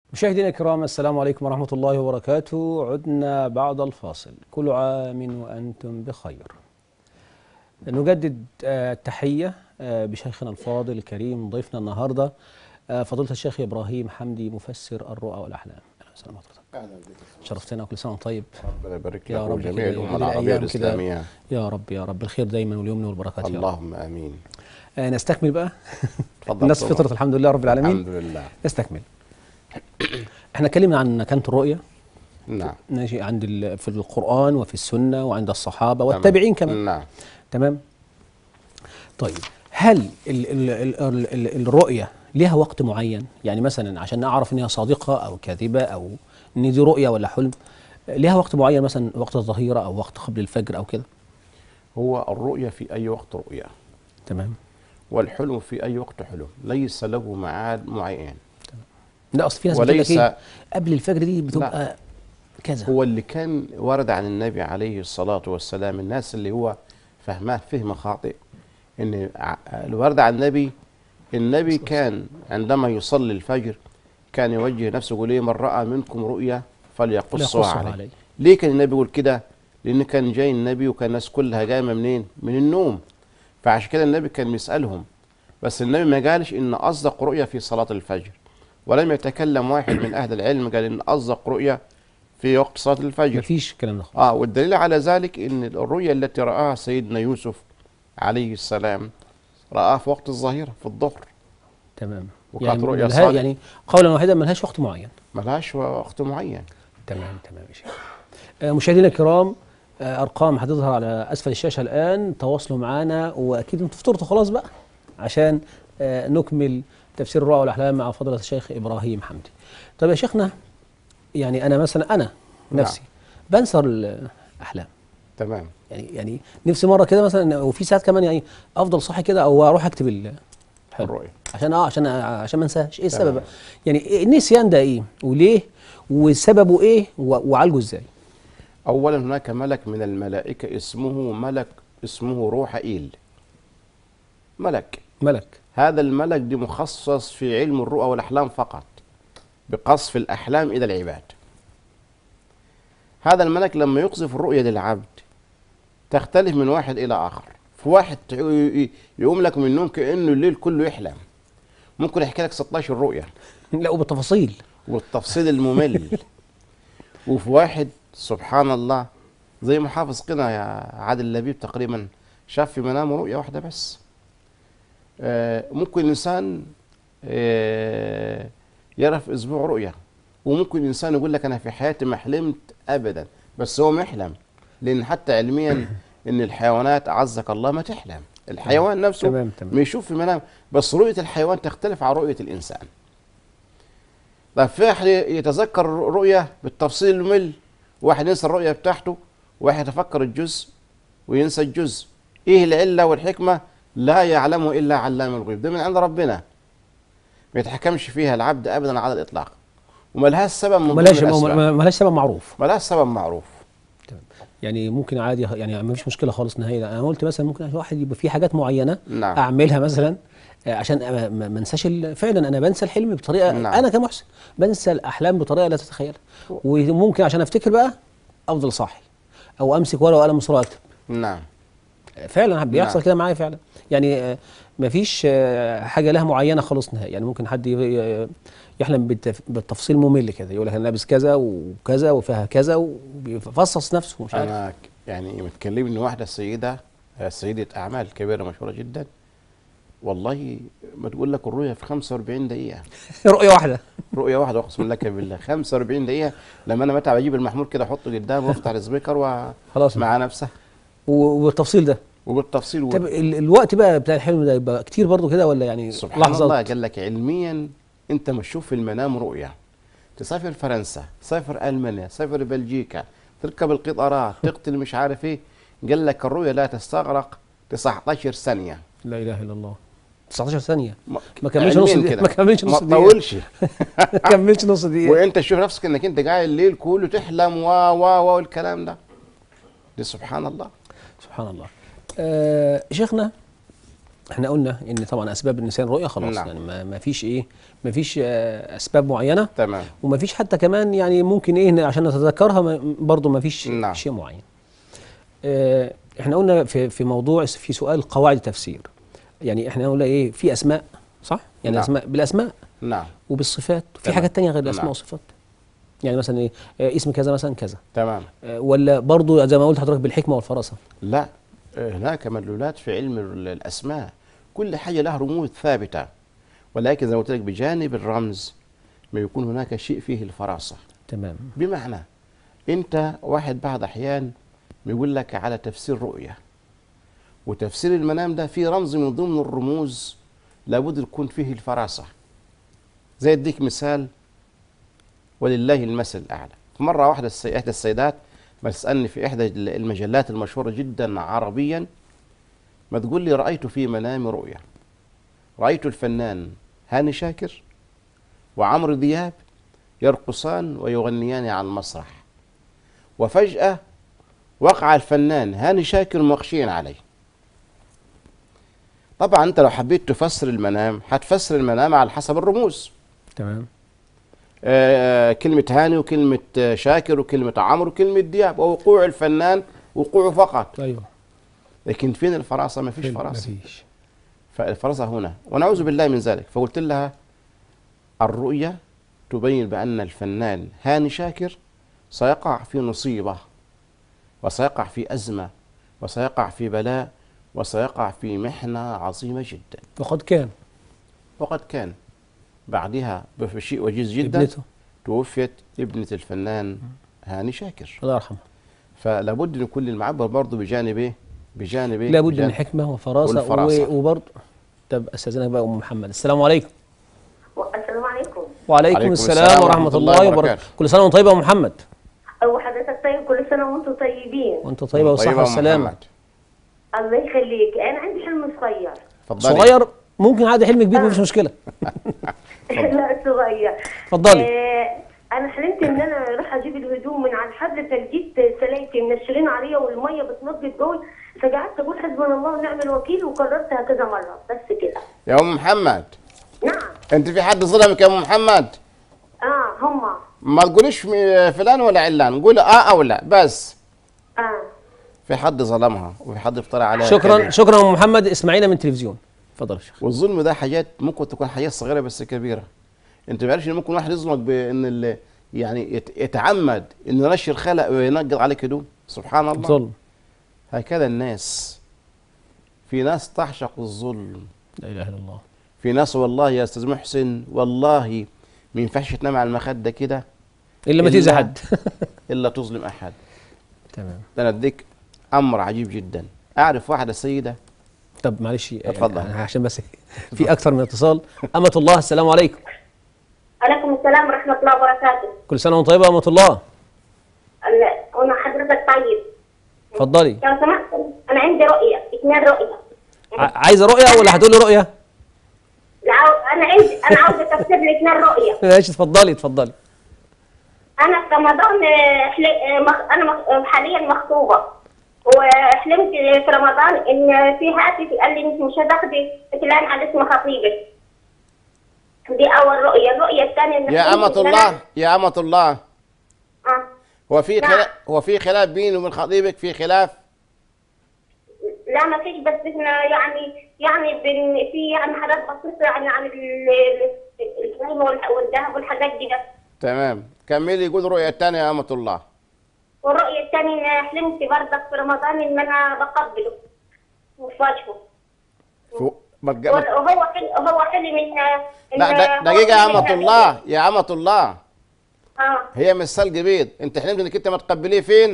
مشاهدينا الكرام السلام عليكم ورحمة الله وبركاته عدنا بعد الفاصل كل عام وأنتم بخير نجدد آه، التحية آه، بشيخنا الفاضل الكريم ضيفنا النهاردة آه، فضيلة الشيخ إبراهيم حمدي مفسر الرؤى والأحلام أهلا وسهلا بحضرتك اهلا بك شرفتنا وكل سنة وأنت طيب ربنا يبارك يا لك رب وجميع كده الامه يهدي العربيه الأيام كده. الاسلاميه يا رب يا رب الخير دايما واليمن والبركات يا رب اللهم امين آه، نستكمل بقى تفضل الناس طبعا. فطرة الحمد لله رب العالمين الحمد لله نستكمل احنا اتكلمنا عن مكانة الرؤية نعم ماشي عند ال- في القرآن وفي السنة وعند الصحابة والتابعين كمان نعم تمام طيب هل ال ال ال ال ال الرؤية ليها وقت معين يعني مثلا عشان نعرف انها صادقة او كاذبة او ان دي رؤية ولا حلم ليها وقت معين مثلا وقت الظهيرة او وقت قبل الفجر او كده هو الرؤيا في اي وقت رؤيا تمام والحلم في اي وقت حلم ليس له ميعاد معين لا اصل في ناس بتقول لك وليس ايه قبل الفجر دي بتبقى كذا هو اللي كان ورد عن النبي عليه الصلاه والسلام الناس اللي هو فهماه فهم خاطئ ان ع- الورد عن النبي النبي كان عندما يصلي الفجر كان يوجه نفسه يقول ايه من راى منكم رؤيا فليقصها يقصها عليه عليه ليه كان النبي يقول كده؟ لأن كان جاي النبي وكان الناس كلها قايمة منين؟ من النوم. فعشان كده النبي كان بيسألهم. بس النبي ما قالش إن أصدق رؤيا في صلاة الفجر. ولم يتكلم واحد من أهل العلم قال إن أصدق رؤيا في وقت صلاة الفجر. مفيش الكلام ده خالص. آه والدليل على ذلك إن الرؤيا التي رآها سيدنا يوسف عليه السلام رآها في وقت الظهيرة في الظهر. تمام وكانت رؤيا ملها- صالحة. يعني قولا واحدا ملهاش وقت معين ملهاش وقت معين. تمام تمام يا شيخ آه، مشاهدينا الكرام آه، ارقام هتظهر على اسفل الشاشه الان تواصلوا معنا واكيد انتوا فطرتوا خلاص بقى عشان آه، نكمل تفسير الرؤى والاحلام مع فضيله الشيخ ابراهيم حمدي طيب يا شيخنا يعني انا مثلا انا نفسي بنسى الاحلام تمام. يعني يعني نفسي مره كده مثلا وفي ساعات كمان يعني افضل صاحي كده او اروح اكتب ال- حلو. الرؤيا. عشان اه عشان عشان ما انساهاش ايه السبب تمام. بقى؟ يعني إيه النسيان ده ايه وليه وسببه ايه و- وعالجه ازاي أولا هناك ملك من الملائكة اسمه ملك اسمه روحائيل ملك ملك هذا الملك دي مخصص في علم الرؤى والأحلام فقط بقصف الأحلام إلى العباد هذا الملك لما يقذف الرؤية للعبد تختلف من واحد إلى آخر في واحد ت- ي- ي- يقوم لك من النوم كأنه الليل كله يحلم ممكن يحكي لك 16 رؤية لا وبالتفاصيل والتفصيل الممل وفي واحد سبحان الله زي ما حافظ قنا يا عادل لبيب تقريبا شاف في منامه رؤية واحدة بس آه، ممكن الإنسان آه، يرى في أسبوع رؤية وممكن الإنسان يقول لك أنا في حياتي ما حلمت أبدا بس هو محلم لأن حتى علميا إن الحيوانات أعزك الله ما تحلم الحيوان نفسه تمام تمام ما يشوف في منام بس رؤية الحيوان تختلف عن رؤية الإنسان طيب في واحد يتذكر رؤية بالتفصيل الممل واحد ينسى الرؤية بتاعته واحد يتفكر الجزء وينسى الجزء ايه العلة والحكمة لا يعلمه إلا علام الغيوب ده من عند ربنا ما يتحكمش فيها العبد أبدا على الإطلاق وملهاش سبب من ضمن ملاش الأسباب. ملاش سبب معروف ملهاش سبب معروف يعني ممكن عادي يعني ما فيش مشكله خالص نهائي انا قلت مثلا ممكن واحد يبقى في حاجات معينه نعم اعملها مثلا آه، عشان ما ما- ما انساش ال- فعلا انا بنسى الحلم بطريقه نعم. انا كمحسن بنسى الاحلام بطريقه لا تتخيلها وممكن عشان افتكر بقى افضل صاحي او امسك ورقه وقلم بسرعه اكتب نعم فعلا بيحصل نعم. كده معايا فعلا يعني ما فيش حاجه لها معينه خالص نهائي يعني ممكن حد ي- يحلم بالتف- بالتفصيل ممل كده يقول لك انا لابس كذا وكذا وفيها كذا وبيفصص نفسه مش عارف أنا ك- يعني متكلمني واحدة سيدة آه، سيدة أعمال كبيرة مشهورة جدا والله ما تقول لك الرؤية في 45 دقيقة رؤيه واحده رؤية واحدة أقسم لك بالله 45 دقيقة لما أنا متى بجيب المحمول كده أحطه قدامه وأفتح السبيكر و- خلاص مع نفسها والتفصيل ده وبالتفصيل طب ال- الوقت بقى بتاع الحلم ده يبقى كتير برضو كده ولا يعني سبحان الله لحظات قال لك علميا أنت ما تشوف في المنام رؤية تسافر فرنسا تسافر ألمانيا تسافر بلجيكا تركب القطارات تقتل مش عارف إيه قال لك الرؤية لا تستغرق 19 ثانية لا اله الا الله 19 ثانيه ما ما كملش علمياً نص دقيقة كده. ما كملش نص ما دقيقة تطولش ما كملش نص دقيقة وانت تشوف نفسك انك انت قاعد الليل كله تحلم و و و والكلام ده دي سبحان الله سبحان الله آه شيخنا احنا قلنا ان طبعا اسباب النسيان الرؤيه خلاص نعم. يعني ما ما فيش ايه ما فيش آه، اسباب معينه تمام وما فيش حتى كمان يعني ممكن ايه عشان نتذكرها ما- برضو ما فيش نعم. شيء معين آه، احنا قلنا في في موضوع في سؤال قواعد التفسير يعني احنا قلنا ايه في اسماء صح يعني نعم. اسماء بالاسماء نعم وبالصفات في تمام. حاجات تانية غير الاسماء نعم. والصفات يعني مثلا ايه آه، اسم كذا مثلا كذا تمام آه، ولا برضو زي ما قلت حضرتك بالحكمه والفراسه لا هناك مدلولات في علم ال- الأسماء كل حاجة لها رموز ثابتة ولكن زي ما قلت لك بجانب الرمز ما يكون هناك شيء فيه الفراسة تمام بمعنى أنت واحد بعض أحيان بيقول لك على تفسير رؤية وتفسير المنام ده فيه رمز من ضمن الرموز لابد يكون فيه الفراسة زي اديك مثال ولله المثل الأعلى في مرة واحدة السي- إحدى السيدات بتسألني في إحدى المجلات المشهورة جدا عربيا ما تقول لي رأيت في منامي رؤيا رأيت الفنان هاني شاكر وعمرو دياب يرقصان ويغنيان على المسرح وفجأة وقع الفنان هاني شاكر مغشيا عليه طبعا انت لو حبيت تفسر المنام هتفسر المنام على حسب الرموز تمام آه، كلمة هاني وكلمة آه، شاكر وكلمة عمرو وكلمة دياب ووقوع الفنان وقوعه فقط ايوه لكن فين الفراسة ما فيش فراسة مفيش فالفراسة هنا ونعوذ بالله من ذلك فقلت لها الرؤية تبين بأن الفنان هاني شاكر سيقع في مصيبة وسيقع في أزمة وسيقع في بلاء وسيقع في محنة عظيمة جدا وقد كان وقد كان بعدها بشيء وجيز جدا ابنته توفيت ابنة الفنان هاني شاكر الله يرحمه فلابد ان يكون المعبر برضه بجانب ايه؟ بجانب ايه؟ لابد من بجانب- حكمه وفراسه والفراسة. و- وبرضه طب استاذنك بقى ام محمد السلام عليكم السلام عليكم وعليكم عليكم السلام, السلام ورحمه ورحمة الله الله وبركاته وبركاته. كل سنه وانت طيب يا أم محمد أو حضرتك طيب كل سنة وأنتم طيبين وانت طيبه والصحه طيبة يا والسلامه محمد. الله يخليك أنا عندي حلم صغير اتفضلي صغير ممكن عادي حلم كبير مفيش مشكله لا صغير اتفضلي آه أنا حلمت إن أنا أروح أجيب الهدوم من على الحبل فلقيت سلايتي منشرين عليا والمية بتنضد جوي فقعدت أقول حسبنا الله ونعم الوكيل وكررتها كذا مرة بس كده يا ام محمد نعم انت في حد ظلمك يا ام محمد آه هما ما تقوليش م- فلان ولا علان قول اه او لا بس آه في حد ظلمها وفي حد افترى عليها شكرا كذب. شكرا يا أم محمد اسمعينا من التلفزيون اتفضل يا شيخ والظلم ده حاجات ممكن تكون حاجات صغيره بس كبيره انت ما عارفش ان ممكن واحد يظلمك بان ال- يعني يت- يتعمد انه ينشر خلق وينقض عليك هدوم سبحان الله ظلم هكذا الناس في ناس تعشق الظلم لا اله الا الله في ناس والله يا استاذ محسن والله ما ينفعش تنام على المخده كده الا ما تاذي إلا- حد الا تظلم احد تمام ده انا اديك امر عجيب جدا اعرف واحده سيده طب معلش اتفضل. يعني عشان بس في اكثر من اتصال امه الله السلام عليكم عليكم السلام ورحمة الله وبركاته كل سنه وانت طيبه يا امه الله أنا حضرتك طيب اتفضلي لو سمحت أنا عندي رؤية اثنين رؤية ع- عايزه رؤيه ولا هتقولي رؤيه العو- انا عندي انا عاوزه تفسير لي اثنين رؤيه ماشي اتفضلي اتفضلي انا في رمضان آه، حل... آه، مخ... انا مخ... آه، حاليا مخطوبه وحلمت في رمضان ان في هاتف قال لي انت مش هتاخدي فلان على اسم خطيبك دي اول رؤيه الرؤيه الثانيه إن يا حلمت امه إن أنا- الله يا امه الله آه. هو في نعم. خلاف هو في خلاف بيني وبين خطيبك في خلاف لا ما فيش بس احنا يعني يعني بن... في يعني حاجات بسيطه يعني عن ال- ال- الكريم والح- والذهب والحاجات دي بس تمام كملي يقول رؤية الثانية يا أمة الله والرؤيه الثانيه ان حلمت برضك في رمضان ان انا بقبله وفي وجهه فو- ما تق- وهو حلم هو حلم ان إن لا د- هو دقيقة يا حلم أمة إن- الله يا أمة الله اه هي مش سلق بيض أنت حلمت إنك أنت ما تقبليه فين؟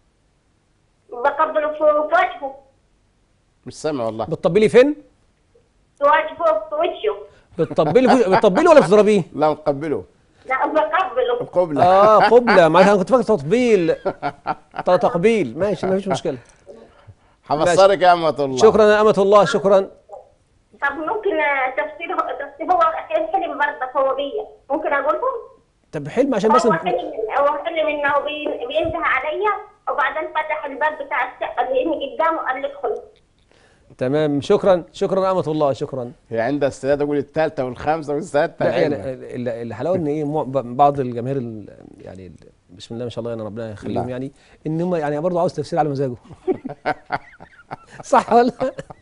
بقبله في في وجهه مش سامع والله بتطبلي فين في وجهه في وجهه بتطبلي في- بتطبلي ولا بتضربيه لا نقبله لا بقبله القبلة اه قبله ما انا كنت فاكر تطبيل ت- تقبيل ماشي ما فيش مشكله حبصرك يا أمة الله شكرا يا امه الله شكرا طب ممكن آه، تفسير هو تفسير هو حلم برضك هو بيا ممكن اقولهم طب حلم عشان بس هو ن- حلم هو حلم انه بين- بينده عليا وبعدين فتح الباب بتاع الشقه اللي إني قدامه قال لي ادخل تمام شكرا شكرا أمة الله شكرا هي عندها استعداد اقول الثالثه والخامسه والسادسه لا يعني العلم. ال- ال- الحلاوه ان ايه مع- ب- بعض الجماهير ال- يعني ال- بسم الله ما شاء الله يعني ربنا يخليهم لا. يعني ان هم يعني برضه عاوز تفسير على مزاجه صح ولا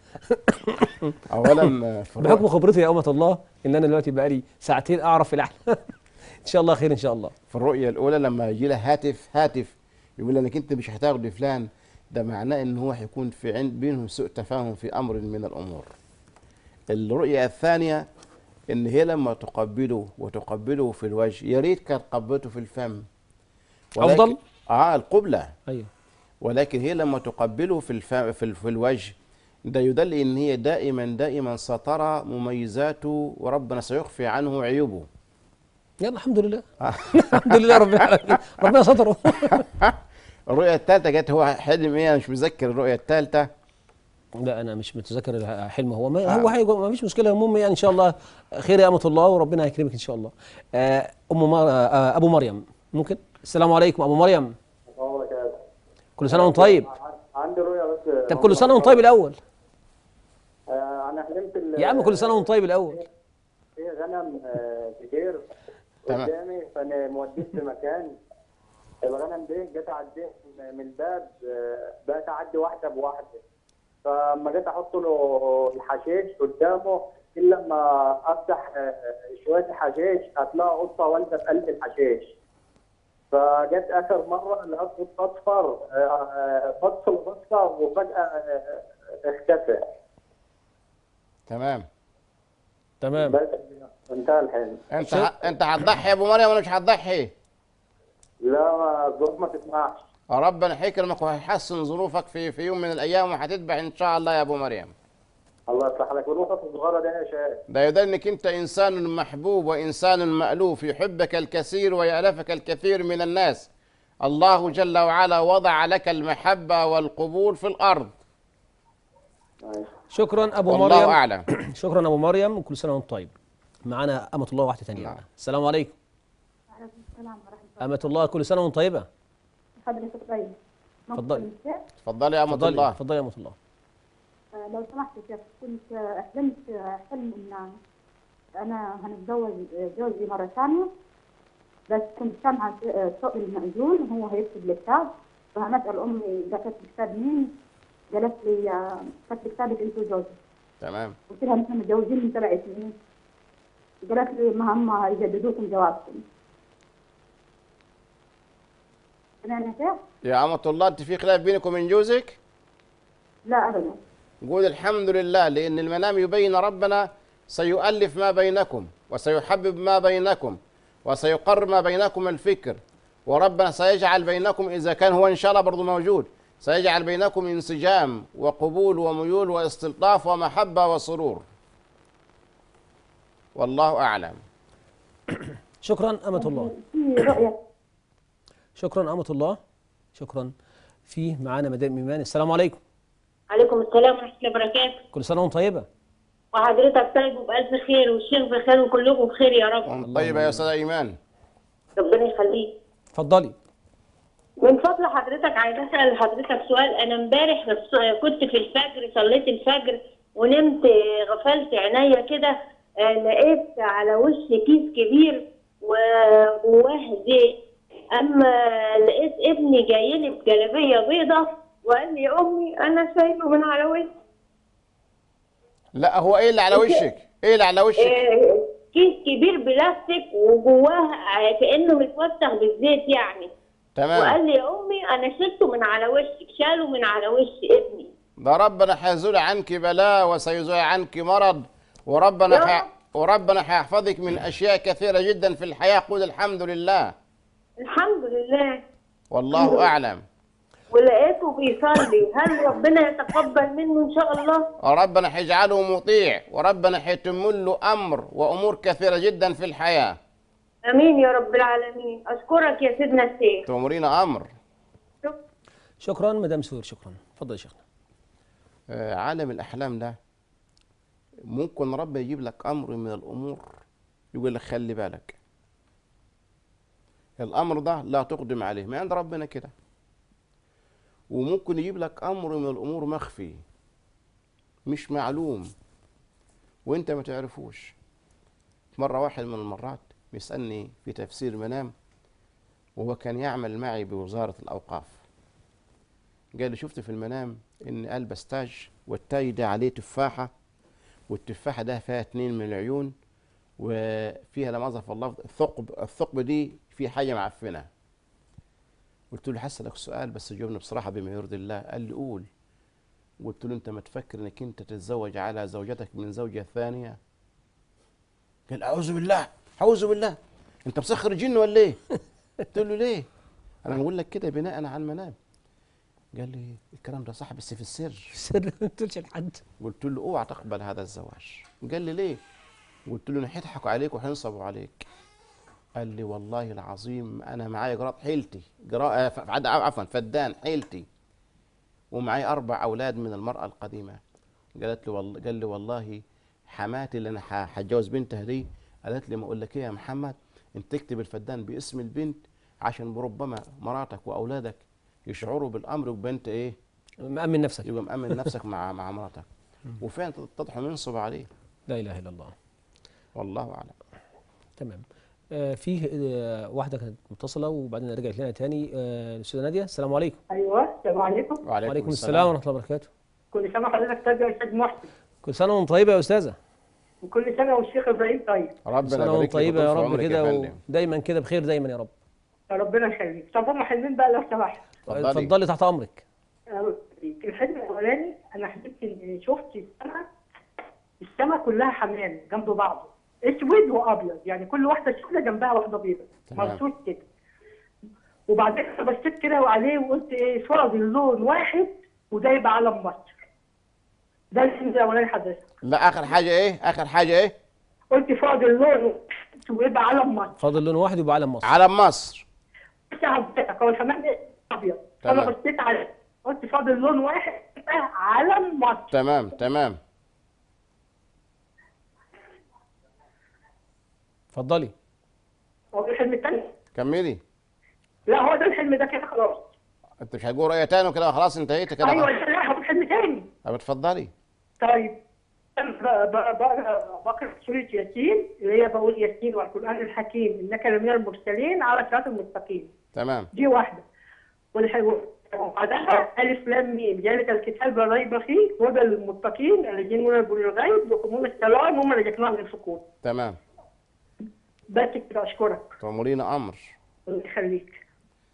اولا في الرؤية- بحكم خبرتي يا أمة الله ان انا دلوقتي بقالي ساعتين اعرف في الاحلام ان شاء الله خير ان شاء الله في الرؤيه الاولى لما يجي له هاتف هاتف يقول انك انت مش هتاخد فلان ده معناه ان هو هيكون في عند بينهم سوء تفاهم في امر من الامور الرؤيه الثانيه ان هي لما تقبله وتقبله في الوجه يا ريت كانت قبلته في الفم ولكن- أفضل؟ اه القبله ايوه ولكن هي لما تقبله في الفم في, ال- في الوجه ده يدل ان هي دائما دائما سترى مميزاته وربنا سيخفي عنه عيوبه يلا الحمد لله الحمد لله رب العالمين ربنا ستره الرؤية الثالثة جت هو حلم ايه انا مش متذكر الرؤية الثالثة لا انا مش متذكر الحلم هو ما هو هيجو- ما فيش مشكله المهم يعني ان شاء الله خير يا امه الله وربنا يكرمك ان شاء الله آه، ام مر... آه، ابو مريم ممكن السلام عليكم ابو مريم هو كده كل سنه وانت طيب عندي رؤية بس طب كل سنه وانت طيب الاول آه، أنا حلمت ال- يا عم كل سنه وانت طيب الاول في غنم آه، كتير تمام. قدامي فأنا موديه في مكان الغنم دي جت أعديه من الباب آه، بقت أعدي واحدة بواحدة فلما جيت أحط له الحشيش قدامه إلا لما أفتح آه، شوية الحشيش هتلاقي قطة والدة في قلب الحشيش فجت اخر مره لقيت قط اصفر آه، آه، بص لبصه وفجاه آه، اختفى تمام تمام بس انتهى الحلم انت شو- ه... انت هتضحي يا ابو مريم ولا مش هتضحي لا ما الظروف ما تسمحش ربنا هيكرمك وهيحسن ظروفك في في يوم من الايام وهتتبع ان شاء الله يا ابو مريم الله يصلح لك والنقطه الصغيره دي يا شيخ ده يدل انك انت انسان محبوب وانسان مألوف يحبك الكثير ويألفك الكثير من الناس الله جل وعلا وضع لك المحبة والقبول في الأرض أيوة. شكرا ابو والله مريم أعلم شكرا ابو مريم وكل سنه وانت طيب معانا امه الله واحده ثانيه نعم. السلام عليكم وعليكم السلام ورحمة الله امه الله كل سنه وانت طيبه حضرتك طيب اتفضلي. ممكن شيء؟ تفضلي يا أمة اتفضلي الله اتفضلي يا امه الله آه، لو سمحت يا شيخ كنت آه، حلمت آه، حلم ان انا هنتزوج آه، جوزي مرة ثانية بس كنت سامعة آه، صوت المأذون هو هيكتب لي كتاب فهنسأل أمي ده كتب كتاب مين؟ قالت لي آه، كتب كتابك أنت وجوزي تمام قلت لها نحن متجوزين من سبع سنين قالت لي ما هم يجددوكم جوازكم سمعنا يا شيخ؟ يا أمة الله أنت في خلاف بينك وبين جوزك لا أبدا قول الحمد لله لأن المنام يبين ربنا سيؤلف ما بينكم وسيحبب ما بينكم وسيقر ما بينكم الفكر وربنا سيجعل بينكم إذا كان هو إن شاء الله برضو موجود سيجعل بينكم انسجام وقبول وميول واستلطاف ومحبة وسرور والله أعلم شكرا امه الله في رؤية شكرا امه الله شكرا في معانا مدام ايمان السلام عليكم عليكم السلام ورحمة الله وبركاته كل سنه وانت طيبه وحضرتك طيب وبألف خير والشيخ بخير وكلكم بخير يا رب طيبة يا أستاذ إيمان ربنا يخليك اتفضلي من فضل حضرتك عايز اسال حضرتك سؤال انا امبارح بس- كنت في الفجر صليت الفجر ونمت غفلت عينيا كده آه، لقيت على وشي كيس كبير وجواه زيت اما لقيت ابني جاي لي بجلابيه بيضه وقال لي يا امي انا شايفه من على وشي لا هو إيه اللي على وشك إيه اللي على وشك آه، كيس كبير بلاستيك وجواه آه، كانه متوسخ بالزيت يعني تمام وقال لي يا امي انا شلته من على وشك شاله من على وش ابني ده ربنا هيزول عنك بلاء وسيزول عنك مرض وربنا يا حي... رب. وربنا هيحفظك من اشياء كثيره جدا في الحياه قول الحمد لله الحمد لله والله اعلم ولقيته بيصلي هل ربنا يتقبل منه ان شاء الله وربنا هيجعله مطيع وربنا هيتم له امر وامور كثيره جدا في الحياه امين يا رب العالمين اشكرك يا سيدنا الشيخ تؤمرين امر شكرا. شكرا مدام سور شكرا اتفضل يا شيخنا آه، عالم الاحلام ده ممكن رب يجيب لك امر من الامور يقول لك خلي بالك الامر ده لا تقدم عليه ما عند ربنا كده وممكن يجيب لك امر من الامور مخفي مش معلوم وانت ما تعرفوش مرة واحد من المرات بيسألني في تفسير المنام وهو كان يعمل معي بوزارة الأوقاف قال لي شفت في المنام إن ألبس تاج والتاج ده عليه تفاحة والتفاحة ده فيها اتنين من العيون وفيها لا مؤاخذة في الله الثقب الثقب دي في حاجة معفنة قلت له هسألك سؤال بس جاوبني بصراحة بما يرضي الله قال لي قول قلت له انت ما تفكر انك انت تتزوج على زوجتك من زوجة ثانية قال اعوذ بالله اعوذ بالله انت مسخر جن ولا ايه قلت له ليه انا بقول لك كده بناء على المنام قال لي الكلام ده صح بس في السر سر ما تقولش لحد قلت له اوعى تقبل هذا الزواج قال لي ليه قلت له هيضحكوا عليك وهينصبوا عليك قال لي والله العظيم انا معايا قراط حيلتي قراءة ف- عد- عفوا فدان حيلتي ومعايا اربع اولاد من المراه القديمه قالت لي والله قال لي والله حماتي اللي انا ح- هتجوز بنتها دي قالت لي ما اقول لك ايه يا محمد انت تكتب الفدان باسم البنت عشان بربما مراتك واولادك يشعروا بالامر وبنت ايه مأمن نفسك يبقى مأمن نفسك مع مع مراتك وفعلا تضحوا ينصب عليه لا اله الا الله والله اعلم تمام آه فيه آه واحده كانت متصله وبعدين رجعت لنا تاني آه الاستاذه ناديه السلام عليكم ايوه السلام عليكم وعليكم السلام ورحمه الله وبركاته كل سنه وحضرتك طيب يا استاذ محسن كل سنه وانت طيبه يا استاذه وكل سنه والشيخ ابراهيم طيب ربنا كل سنه يبارك وانت لك طيبه يا ويطول في رب عمرك كده يا فندم. ودايما كده بخير دايما يا رب يا ربنا يخليك طب هم حلمين بقى لو سمحت اتفضلي. اتفضلي تحت امرك أنا- الحلم الاولاني انا حلمت ان شفت السماء السماء كلها حمام جنب بعضه اسود وابيض يعني كل واحده سودة جنبها واحده بيضاء تمام. مرصوص كده وبعدين أنا بصيت كده وعليه وقلت ايه فرض اللون واحد وده يبقى علم مصر ده الحلم الاولاني حضرتك لا اخر حاجه ايه اخر حاجه ايه قلت فرض اللون واحد ويبقى علم مصر فاضل لون واحد يبقى علم مصر علم مصر بس حضرتك هو الحمام ده ابيض تمام. انا بصيت على قلت فاضل لون واحد يبقى علم مصر تمام تمام اتفضلي هو الحلم الثاني كملي لا هو ده الحلم ده كده خلاص انت مش هتقول رؤيه تاني وكده خلاص انتهيت كده ايوه خلاص. لا هو الحلم تاني طب اتفضلي طيب أنا ب- ب- ب- بقرا سورة ياسين اللي هي بقول ياسين والقرآن الحكيم إنك لمن المرسلين على صراط المستقيم تمام دي واحدة والح- وبعدها ألف لام ميم ذلك الكتاب لا ريب فيه هدى للمتقين الذين يؤمنون بالغيب يقيمون الصلاة وهم رزقناهم ينفقون تمام بس كده أشكرك تأمرين امر الله يخليك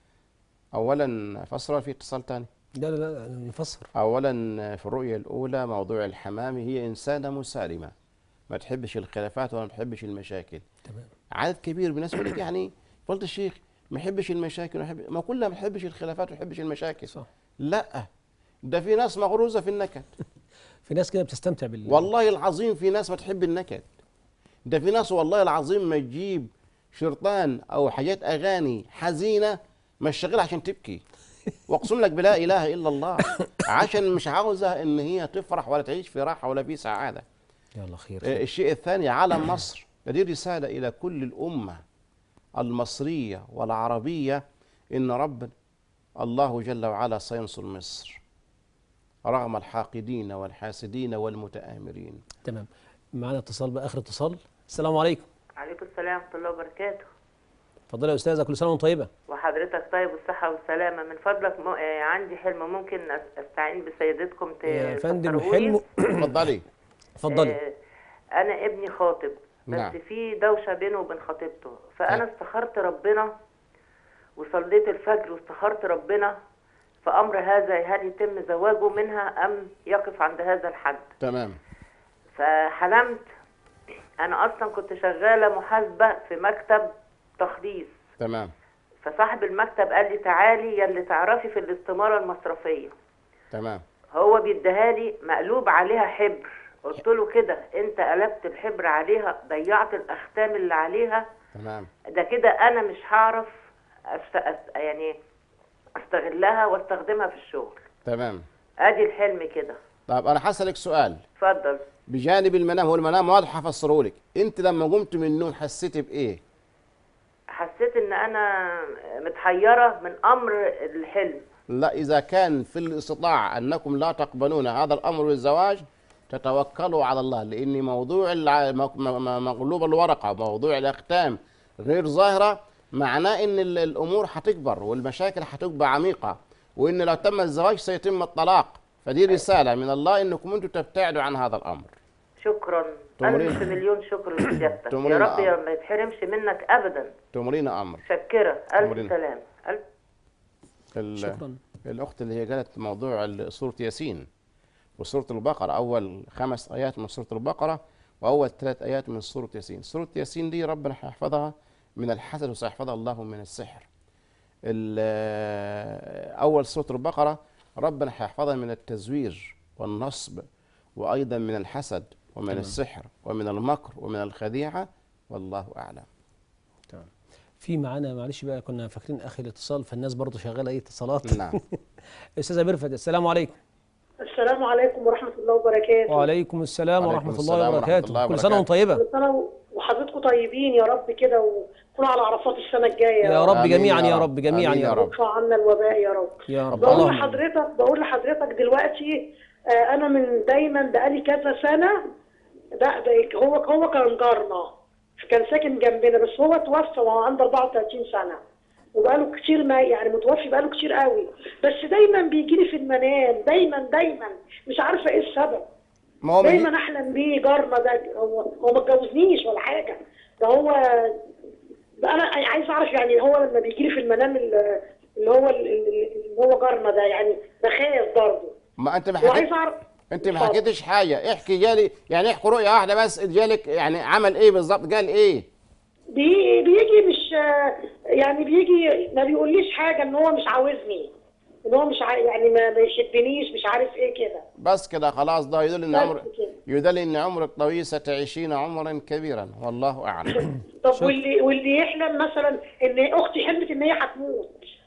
اولا فصل في اتصال تاني لا لا لا نفسر اولا في الرؤيه الاولى موضوع الحمام هي انسانه مسالمه ما تحبش الخلافات ولا ما تحبش المشاكل تمام عدد كبير من الناس يقول لك يعني فضلت الشيخ ما يحبش المشاكل وما يحب ما كلها ما تحبش الخلافات وما يحبش المشاكل صح لا ده في ناس مغروزه في النكد في ناس كده بتستمتع بال والله العظيم في ناس ما تحب النكد ده في ناس والله العظيم ما تجيب شرطان او حاجات اغاني حزينه مش شغاله عشان تبكي واقسم لك بلا اله الا الله عشان مش عاوزه ان هي تفرح ولا تعيش في راحه ولا في سعاده يلا خير آه، الشيء الثاني علم مصر دي رسالة إلى كل الأمة المصرية والعربية إن رب الله جل وعلا سينصر مصر رغم الحاقدين والحاسدين والمتآمرين تمام معانا اتصال بقى اخر اتصال السلام عليكم عليكم السلام ورحمة الله وبركاته اتفضلي يا استاذه كل سنه وانت طيبه وحضرتك طيب والصحة والسلامة من فضلك م... آه، عندي حلم ممكن أس- استعين بسيدتكم ت... يا فندم تفسرهولي؟ حلم اتفضلي اتفضلي آه، أنا ابني خاطب بس نعم. في دوشة بينه وبين خطيبته فأنا نعم. استخرت ربنا وصليت الفجر واستخرت ربنا فأمر هذا هل يتم زواجه منها أم يقف عند هذا الحد تمام فحلمت أنا أصلا كنت شغالة محاسبة في مكتب تخليص تمام فصاحب المكتب قال لي تعالي يا اللي تعرفي في الاستمارة المصرفية تمام هو بيديها لي مقلوب عليها حبر قلت له كده انت قلبت الحبر عليها ضيعت الاختام اللي عليها تمام ده كده انا مش هعرف أست... أست... يعني استغلها واستخدمها في الشغل تمام ادي الحلم كده طب أنا هسألك سؤال اتفضل بجانب المنام هو المنام واضح هفسره لك أنت لما قمت من النوم حسيتي بإيه؟ حسيت ان انا متحيرة من امر الحلم لا إذا كان في الاستطاعة أنكم لا تقبلون هذا الأمر بالزواج تتوكلوا على الله لان موضوع الع- م- م- مقلوب الورقه موضوع الاختام غير ظاهره معناه ان ال- الامور هتكبر والمشاكل هتبقى عميقه وان لو تم الزواج سيتم الطلاق فدي رساله من الله انكم انتم تبتعدوا عن هذا الامر شكرا تمرين. ألف مليون شكر لسيادتك يا تمرين رب يا أمر. ما يتحرمش منك أبدا تمرين امر شكرة تمرين. ألف سلام ألف ال- شكرا الاخت اللي هي قالت موضوع ال- سوره ياسين وسوره البقره اول خمس ايات من سوره البقره واول ثلاث ايات من سوره ياسين سوره ياسين دي ربنا هيحفظها من الحسد وسيحفظها الله من السحر ال- اول سوره البقره ربنا هيحفظها من التزوير والنصب وايضا من الحسد ومن تمام. السحر ومن المكر ومن الخديعه والله اعلم تمام في معانا معلش بقى كنا فاكرين اخي الاتصال فالناس برضه شغاله اي اتصالات نعم استاذه ميرفت السلام عليكم السلام عليكم ورحمة الله وبركاته وعليكم السلام وعليكم ورحمه السلام الله ورحمة وبركاته الله كل سنه وانتم وبركاته. طيبه كل سنة وحضرتكم طيبين يا رب كده وكونوا على عرفات السنة الجاية يا رب آمين جميعا يا يا رب. رب جميعا آمين يا يا رب رب. وارفع عنا الوباء يا رب يا رب بقول اللهم لحضرتك بقول لحضرتك دلوقتي آه، انا من دايما بقالي كذا سنه ده, ده هو هو كان جارنا كان ساكن جنبنا بس هو توفى وهو عنده 34 سنه وبقاله كتير ما يعني متوفي بقاله كتير قوي بس دايما بيجي لي في المنام دايما دايما مش عارفه ايه السبب ما هو من- دايما احلم بيه جارنا ده هو هو ما اتجوزنيش ولا حاجه ده هو ده انا عايز اعرف يعني هو لما بيجي لي في المنام ال- اللي هو ال- ال- اللي هو جارنا ده يعني بخاف برضه ما انت ما حكيت وعايز اعرف انت ما اتفضل. حكيتش حاجه احكي جالي يعني احكي رؤيه واحده بس جالك يعني عمل ايه بالظبط قال ايه بي بيجي مش يعني بيجي ما بيقوليش حاجه ان هو مش عاوزني ان هو مش ع... يعني ما ما يشدنيش مش عارف ايه كده بس كده خلاص ده يدل ان بس عمر كده. يدل ان عمرك طويل ستعيشين عمرا كبيرا والله اعلم طب شوف. واللي واللي يحلم مثلا ان اختي حلمت ان هي هتموت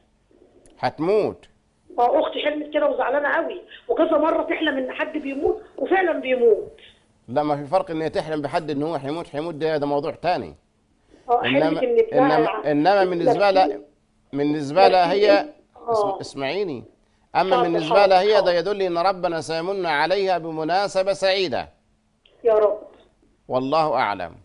هتموت اه اختي حلمت كده وزعلانه قوي وكذا مره تحلم ان حد بيموت وفعلا بيموت لا ما في فرق ان هي تحلم بحد ان هو هيموت هيموت ده ده موضوع تاني اه حلمت انما ان ابنها انما انما بالنسبه لها بالنسبه لها هي اه. اسم- اسمعيني اما حاضر، بالنسبه حاضر، لها هي حاضر. ده يدل ان ربنا سيمن عليها بمناسبه سعيده يا رب والله اعلم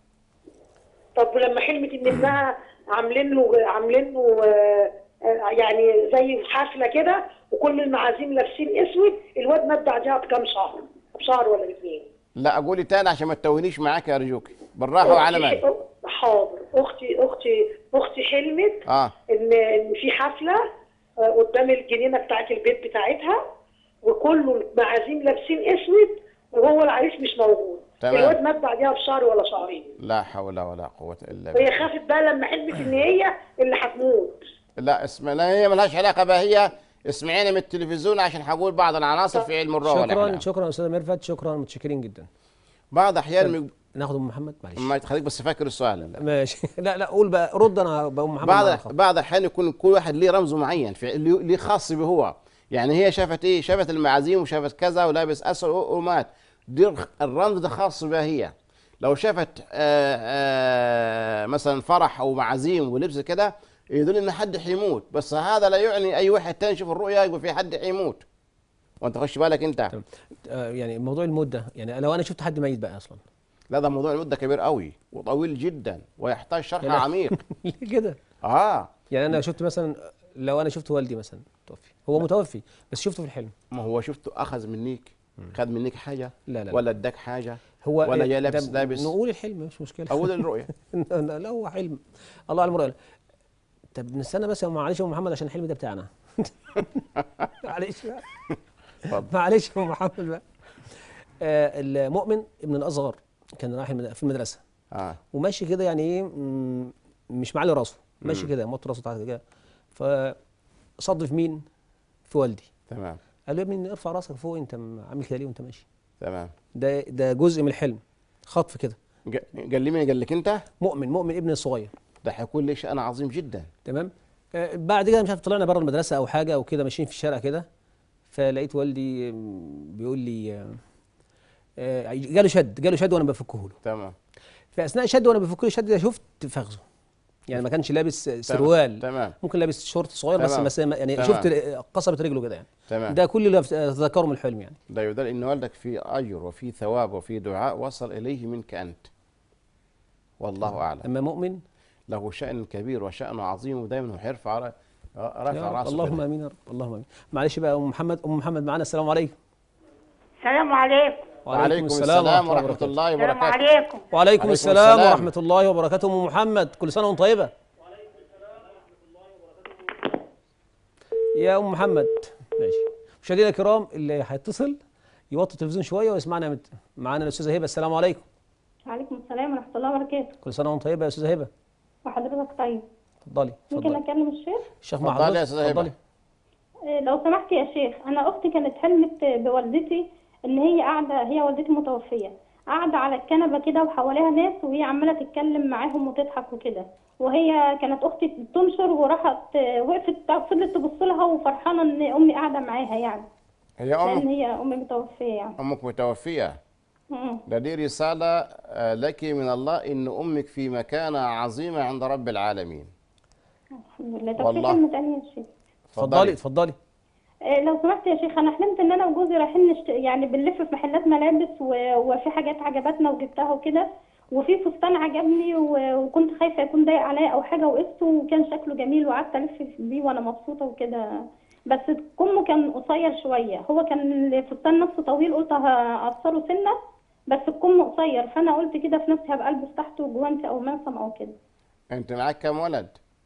طب ولما حلمت ان ابنها عاملين له عاملين له آه، آه، يعني زي حفله كده وكل المعازيم لابسين اسود الواد مات بعدها بكام شهر بشهر ولا باثنين لا اقولي تاني عشان ما تتوهنيش معاك يا ارجوك بالراحه وعلى مهل حاضر اختي اختي اختي حلمت اه ان ان في حفله آه، قدام الجنينه بتاعت البيت بتاعتها وكله المعازيم لابسين اسود وهو العريس مش موجود تمام. الواد مات بعدها بشهر ولا شهرين لا حول ولا قوه الا هي بالله خافت بقى لما حلمت ان هي اللي هتموت لا اسم لا هي ملهاش علاقه بقى هي اسمعيني من التلفزيون عشان هقول بعض العناصر في علم الرؤى شكرا والاحلام شكرا استاذه ميرفت شكرا متشكرين جدا بعض احيان يق- ناخد ام محمد معلش ما تخليك بس فاكر السؤال ماشي لا لا قول بقى رد انا بقوم محمد بعض معاك. بعض الاحيان يكون كل واحد ليه رمز معين في ليه ليه خاص به هو يعني هي شافت ايه شافت المعازيم وشافت كذا ولابس اسود ومات دي الخ- الرمز ده خاص بها هي لو شافت آآ آآ مثلا فرح او معازيم ولبس كده يدل ان حد حيموت بس هذا لا يعني اي واحد تاني يشوف الرؤيا يقول في حد حيموت وانت خش بالك انت تمام. آه، يعني موضوع الموت ده يعني لو انا شفت حد ميت بقى اصلا لا ده موضوع المده كبير قوي وطويل جدا ويحتاج شرح لا. عميق ليه كده اه يعني انا شفت مثلا لو انا شفت والدي مثلا توفي هو متوفي بس شفته في الحلم ما هو شفته اخذ منيك خد منك حاجه لا، لا. ولا اداك حاجه هو ولا آه، جاي لابس ده لابس نقول الحلم مش مشكله اول الرؤيه لا لا، هو حلم الله اعلم رؤيا طب نستنى بس يا أم- معلش يا أم محمد عشان الحلم ده بتاعنا معلش بقى اتفضل. معلش يا أم محمد بقى آه المؤمن ابن الاصغر كان رايح المد- في المدرسه اه وماشي كده يعني ايه مم، مش معلي راسه ماشي كده موت راسه تحت كده فصدف مين في والدي تمام قال له يا ابني ارفع راسك فوق انت م- عامل كده ليه وانت ماشي تمام ده ده جزء من الحلم خطف كده ج- قال لي مين قال لك انت مؤمن مؤمن ابن الصغير ده هيكون لي شأن عظيم جدا تمام آه، بعد كده مش عارف طلعنا بره المدرسه او حاجه او كده ماشيين في الشارع كده فلقيت والدي آم، بيقول لي آه، آه، جاله شد جاله شد وانا بفكه له تمام فاثناء الشد وانا بفك له الشد ده شفت فخذه يعني ما كانش لابس سروال تمام ممكن لابس شورت صغير بس تمام. بس يعني تمام. شفت قصبت رجله كده يعني تمام ده كل اللي تذكره من الحلم يعني ده يدل ان والدك في اجر وفي ثواب وفي دعاء وصل اليه منك انت والله اعلم اما مؤمن له شأن كبير وشأن عظيم ودايما هو هيرفع ر- رافع يا رب راسه اللهم كده. امين يا رب اللهم امين معلش بقى ام محمد ام محمد معانا السلام عليكم السلام عليكم وعليكم السلام ورحمه وبركاته. الله السلام وبركاته عليكم وعليكم عليكم السلام السلام. ورحمه الله وبركاته ام محمد كل سنه وانت طيبه يا ام محمد ماشي مشاهدينا الكرام اللي هيتصل يوطي التلفزيون شويه ويسمعنا مت- معانا الاستاذه هبه السلام عليكم وعليكم السلام ورحمة الله وبركاته كل سنه وانت طيبه يا استاذه هبه وحضرتك طيب اتفضلي ممكن اتفضلي أكلم الشيخ؟ الشيخ مع اتفضلي يا حضرتك أستاذة هبة. اتفضلي إيه، لو سمحت يا شيخ أنا أختي كانت حلمت بوالدتي إن هي قاعدة هي والدتي متوفية قاعدة على الكنبة كده وحواليها ناس وهي عمالة تتكلم معاهم وتضحك وكده وهي كانت أختي بتنشر وراحت آه، وقفت فضلت تبص لها وفرحانة إن أمي قاعدة معاها يعني هي لأن امك هي أمي متوفية يعني امك متوفيه م- ده دي رساله آه، لك من الله ان امك في مكانه عظيمه عند رب العالمين الحمد لله طب في والله. حلم تاني يا شيخ اتفضلي اتفضلي آه، لو سمحت يا شيخ انا حلمت ان انا وجوزي رايحين نشت... يعني بنلف في محلات ملابس و... وفي حاجات عجبتنا وجبتها وكده وفي فستان عجبني و... وكنت خايفه يكون ضايق عليا او حاجه وقفته وكان شكله جميل وقعدت الف بيه وانا مبسوطه وكده بس كمه كان قصير شويه هو كان الفستان نفسه طويل قلت هقصره سنه بس الكم قصير فانا قلت كده في نفسي هبقى البس تحته جوانتي او منسم او كده انت معاك كم ولد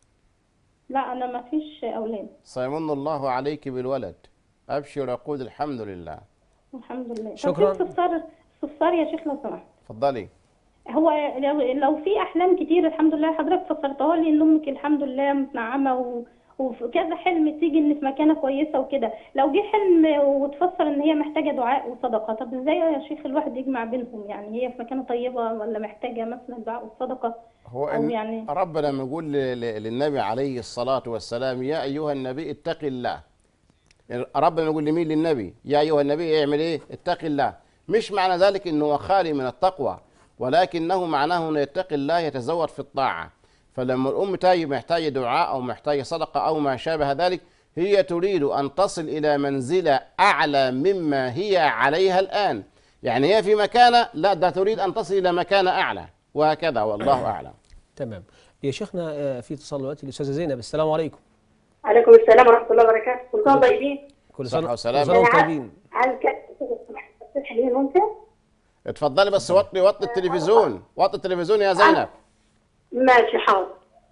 لا انا ما فيش اولاد سيمن الله عليك بالولد ابشر وقول الحمد لله الحمد لله طب شكراً. في استفسار استفسار يا شيخ لو سمحت اتفضلي هو لو, لو في احلام كتير الحمد لله حضرتك فسرتها لي ان امك الحمد لله متنعمه و... وفي كذا حلم تيجي ان في مكانه كويسه وكده لو جه حلم وتفسر ان هي محتاجه دعاء وصدقه طب ازاي يا شيخ الواحد يجمع بينهم يعني هي في مكانه طيبه ولا محتاجه مثلا دعاء وصدقه هو أو إن يعني- ربنا لما يقول ل- ل- للنبي عليه الصلاة والسلام يا أيها النبي اتق الله ربنا يقول لمين للنبي يا أيها النبي اعمل إيه اتق الله مش معنى ذلك أنه هو خالي من التقوى ولكنه معناه أنه يتقي الله يتزود في الطاعة فلما الأم تاجي محتاجة دعاء أو محتاجة صدقة أو ما شابه ذلك هي تريد أن تصل إلى منزلة أعلى مما هي عليها الآن يعني هي في مكانة لا ده تريد أن تصل إلى مكانة أعلى وهكذا والله أعلم تمام يا شيخنا آه، في اتصال دلوقتي الاستاذه زينب السلام عليكم عليكم السلام ورحمة الله وبركاته كل سنة طيبين كل صحة سنه وسلامة. كل سنه وانتم طيبين عن حاليا وانت اتفضلي بس وطي وطي التلفزيون وطي التلفزيون يا زينب ماشي حاضر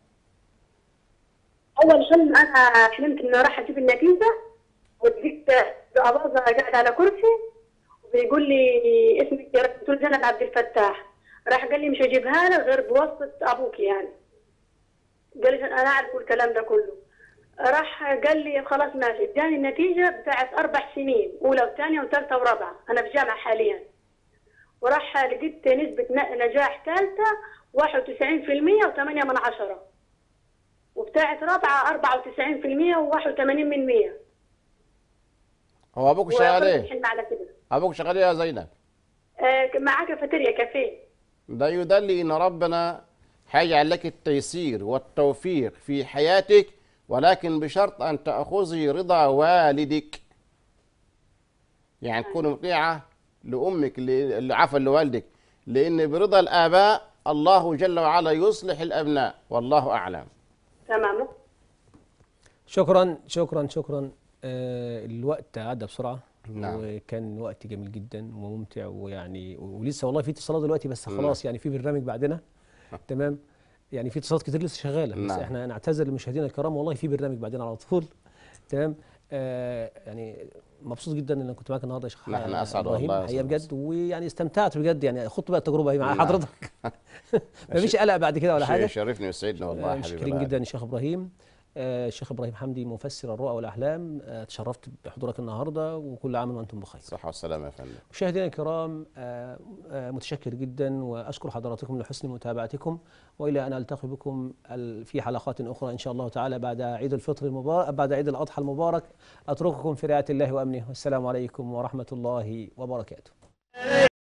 أول حلم أنا حلمت إني راح أجيب النتيجة وجبت أباظة قاعد على كرسي وبيقول لي اسمك يا رب قلت له زينب عبد الفتاح راح قال لي مش هجيبها لك غير بواسطة أبوك يعني قال لي أنا أعرف الكلام ده كله راح قال لي خلاص ماشي اداني النتيجة بتاعت أربع سنين أولى وثانية وثالثة ورابعة أنا في جامعة حاليا وراح لقيت نسبة ن- نجاح ثالثة 91% وثمانية من عشرة وبتاعت رابعة 94% و81 من 100 هو ابوك شغال ايه؟ الحلم على كده ابوك شغال ايه يا زينب؟ آه معاه كافيتيريا كافيه ده يدل ان ربنا هيجعل لك التيسير والتوفيق في حياتك ولكن بشرط ان تاخذي رضا والدك يعني تكون مطيعه لامك ل- عفوا لوالدك لان برضا الاباء الله جل وعلا يصلح الابناء والله اعلم تمام شكرا شكرا شكرا آه الوقت عدى بسرعه نعم. وكان وقت جميل جدا وممتع ويعني ولسه والله في اتصالات دلوقتي بس خلاص يعني في برنامج بعدنا تمام يعني في اتصالات كتير لسه شغاله بس نعم. احنا نعتذر لمشاهدينا الكرام والله في برنامج بعدين على طول تمام آه يعني مبسوط جدا ان انا كنت معاك النهارده يا شيخ نحن أسعد إبراهيم. والله يا حقيقه أستاذ بجد ويعني استمتعت بجد يعني خدت بقى التجربه اهي مع نعم. حضرتك مفيش قلق بعد كده ولا شيء حاجه يشرفني ويسعدنا والله آه، يا حبيبي شاكرين الغالي. جدا الشيخ ابراهيم آه، الشيخ ابراهيم حمدي مفسر الرؤى والاحلام آه، تشرفت بحضورك النهارده وكل عام وانتم بخير صحه والسلامه يا فندم مشاهدينا الكرام آه، آه، متشكر جدا واشكر حضراتكم لحسن متابعتكم والى ان التقي بكم ال- في حلقات اخرى ان شاء الله تعالى بعد عيد الفطر المبارك بعد عيد الاضحى المبارك اترككم في رعايه الله وامنه والسلام عليكم ورحمه الله وبركاته